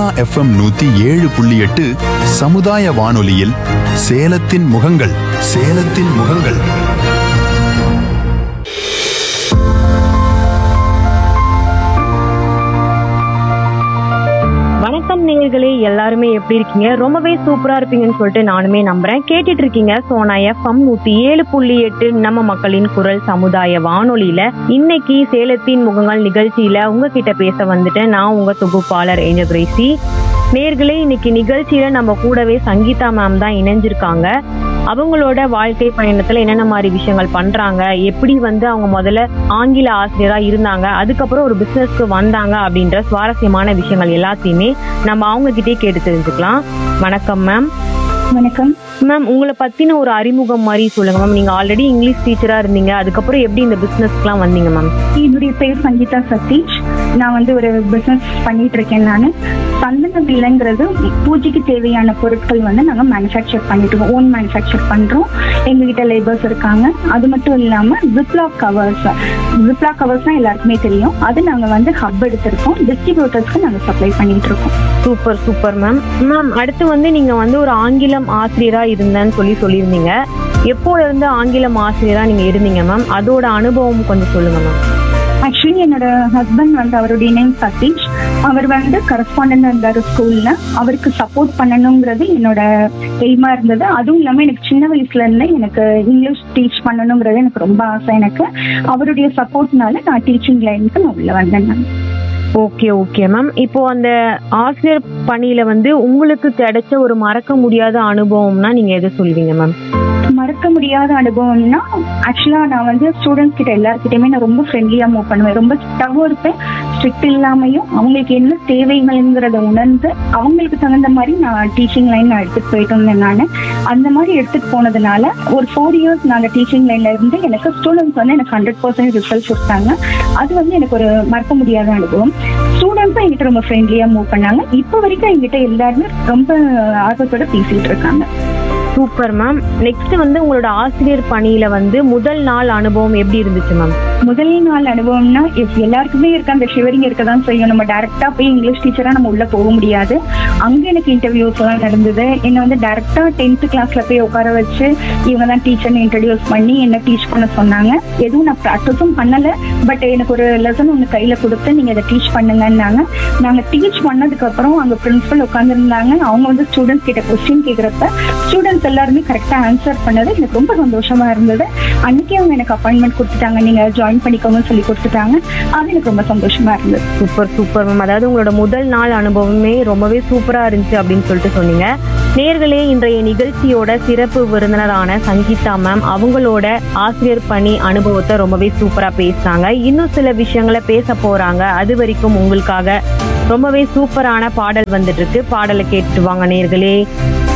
FM நூத்தி ஏழு புள்ளி எட்டு சமுதாய வானொலியில் சேலத்தின் முகங்கள் சேலத்தின் முகங்கள் வணக்கம் நேயர்களே எல்லாருமே எப்படி இருக்கீங்க ரொம்பவே சூப்பரா இருப்பீங்கன்னு சொல்லிட்டு நானுமே நம்புறேன் கேட்டுட்டு இருக்கீங்க சோனா எஃப்எம் நூத்தி ஏழு புள்ளி எட்டு நம்ம மக்களின் குரல் சமுதாய வானொலியில இன்னைக்கு சேலத்தின் முகங்கள் நிகழ்ச்சியில உங்ககிட்ட பேச வந்துட்டேன் நான் உங்க தொகுப்பாளர் ஏஞ்சல் கிரேசி நேர்களே இன்னைக்கு நிகழ்ச்சியில நம்ம கூடவே சங்கீதா மேம் தான் இணைஞ்சிருக்காங்க அவங்களோட வாழ்க்கை பயணத்துல என்னென்ன மாதிரி விஷயங்கள் பண்றாங்க எப்படி வந்து அவங்க முதல்ல ஆங்கில ஆசிரியரா இருந்தாங்க அதுக்கப்புறம் ஒரு பிசினஸ்க்கு வந்தாங்க அப்படின்ற சுவாரஸ்யமான விஷயங்கள் எல்லாத்தையுமே நம்ம அவங்க கிட்டே கேட்டு தெரிஞ்சுக்கலாம் வணக்கம் மேம் வணக்கம் மேம் உங்களை பத்தின ஒரு அறிமுகம் மாதிரி சொல்லுங்க மேம் நீங்க ஆல்ரெடி இங்கிலீஷ் டீச்சரா இருந்தீங்க அதுக்கப்புறம் எப்படி இந்த பிசினஸ்க்குலாம் வந்தீங்க மேம் என்னுடைய பேர் சங்கீதா சதீஷ் நான் வந்து ஒரு பிசினஸ் பண்ணிட்டு இருக்கேன் நான் சந்தன விலைங்கிறது பூஜைக்கு தேவையான பொருட்கள் வந்து நாங்கள் மேனுஃபேக்சர் பண்ணிட்டு இருக்கோம் ஓன் மேனுஃபேக்சர் பண்றோம் எங்ககிட்ட லேபர்ஸ் இருக்காங்க அது மட்டும் இல்லாம ஜிப்லாக் கவர்ஸ் ஜிப்லாக் கவர்ஸ்னா எல்லாருக்குமே தெரியும் அது நாங்கள் வந்து ஹப் எடுத்திருக்கோம் டிஸ்ட்ரிபியூட்டர்ஸ்க்கு நாங்கள் சப்ளை பண்ணிட்டு இருக்கோம் சூப்பர் சூப்பர் மேம் மேம் அடுத்து வந்து நீங்க வந்து ஒரு ஆங்கிலம் ஆசிரியரா இருந்தேன்னு சொல்லி சொல்லியிருந்தீங்க எப்போல இருந்து ஆங்கிலம் ஆசிரியரா நீங்க இருந்தீங்க மேம் அதோட அனுபவம் கொஞ்சம் சொல்லுங்க மேம் ஆக்சுவலி என்னோட ஹஸ்பண்ட் வந்து அவருடைய நேம் சதீஷ் அவர் வந்து கரஸ்பாண்டன்ட் இருந்தாரு ஸ்கூல்ல அவருக்கு சப்போர்ட் பண்ணணுங்கிறது என்னோட எய்மா இருந்தது அதுவும் இல்லாம எனக்கு சின்ன வயசுல இருந்தே எனக்கு இங்கிலீஷ் டீச் பண்ணணுங்கிறது எனக்கு ரொம்ப ஆசை எனக்கு அவருடைய சப்போர்ட்னால நான் டீச்சிங் லைனுக்கு நான் உள்ள வந்தேன் நான் ஓகே ஓகே மேம் இப்போ அந்த ஆசிரியர் பணியில வந்து உங்களுக்கு கிடைச்ச ஒரு மறக்க முடியாத அனுபவம்னா நீங்க எதை சொல்வீங்க மேம் மறக்க முடியாத அனுபவம்னா ஆக்சுவலா நான் வந்து ஸ்டூடெண்ட்ஸ் கிட்ட எல்லாருக்கிட்டையுமே நான் ரொம்ப ஃப்ரெண்ட்லியா மூவ் பண்ணுவேன் ரொம்ப ஸ்ட்ரிக்டாகவும் இருப்பேன் ஸ்ட்ரிக்ட் இல்லாமையும் அவங்களுக்கு என்ன தேவைகள்ங்கிறத உணர்ந்து அவங்களுக்கு தகுந்த மாதிரி நான் டீச்சிங் லைன் நான் எடுத்துட்டு போயிட்டு இருந்தேன் நான் அந்த மாதிரி எடுத்துட்டு போனதுனால ஒரு ஃபோர் இயர்ஸ் நான் அந்த டீச்சிங் லைன்ல இருந்து எனக்கு ஸ்டூடெண்ட்ஸ் வந்து எனக்கு ஹண்ட்ரட் பர்சன்ட் ரிசல்ட் கொடுத்தாங்க அது வந்து எனக்கு ஒரு மறக்க முடியாத அனுபவம் ஸ்டூடெண்ட்ஸும் என்கிட்ட ரொம்ப ஃப்ரெண்ட்லியா மூவ் பண்ணாங்க இப்போ வரைக்கும் என்கிட்ட எல்லாருமே ரொம்ப ஆர்வத்தோட பேசிட்டு இருக்காங்க சூப்பர் மேம் நெக்ஸ்ட் வந்து உங்களோட ஆசிரியர் பணியில வந்து முதல் நாள் அனுபவம் எப்படி இருந்துச்சு மேம் முதல் நாள் அனுபவம்னா if எல்லாருக்குமே இருக்க அந்த ஷிவரிங் இருக்க தான் செய்யும் நம்ம டேரக்டா போய் இங்கிலீஷ் டீச்சரா நம்ம உள்ள போக முடியாது அங்க எனக்கு இன்டர்வியூஸ் எல்லாம் நடந்தது என்ன வந்து டேரக்டா டென்த் கிளாஸ்ல போய் உட்கார வச்சு இவங்க தான் டீச்சர்னு இன்ட்ரடியூஸ் பண்ணி என்ன டீச் பண்ண சொன்னாங்க எதுவும் நான் ப்ராக்டிஸும் பண்ணல பட் எனக்கு ஒரு லெசன் ஒன்று கையில கொடுத்து நீங்க இதை டீச் பண்ணுங்கன்னாங்க நாங்க டீச் பண்ணதுக்கு அப்புறம் அங்க பிரின்சிபல் உட்காந்துருந்தாங்க அவங்க வந்து ஸ்டூடெண்ட்ஸ் கிட்ட கொஸ்டின் கேக்குறப்ப ஸ்டூடெண்ட்ஸ் எல்லாருமே கரெக்டா ஆன்சர் பண்ணது எனக்கு ரொம்ப சந்தோஷமா இருந்தது அன்னைக்கே அவங்க எனக்கு அப்பாயின்மெண்ட் கொடுத்துட்டாங்க நீங்க ஜாயின் பண்ணிக்கோங்கன்னு சொல்லி கொடுத்துட்டாங்க அது எனக்கு ரொம்ப சந்தோஷமா இருந்தது சூப்பர் சூப்பர் மேம் அதாவது உங்களோட முதல் நாள் அனுபவமே ரொம்பவே சூப்பரா இருந்துச்சு அப்படின்னு சொல்லிட்டு சொன்னீங்க நேர்களே இன்றைய நிகழ்ச்சியோட சிறப்பு விருந்தினரான சங்கீதா மேம் அவங்களோட ஆசிரியர் பணி அனுபவத்தை ரொம்பவே சூப்பரா பேசினாங்க இன்னும் சில விஷயங்களை பேச போறாங்க அது வரைக்கும் உங்களுக்காக ரொம்பவே சூப்பரான பாடல் வந்துட்டு இருக்கு பாடலை கேட்டுட்டு வாங்க நேர்களே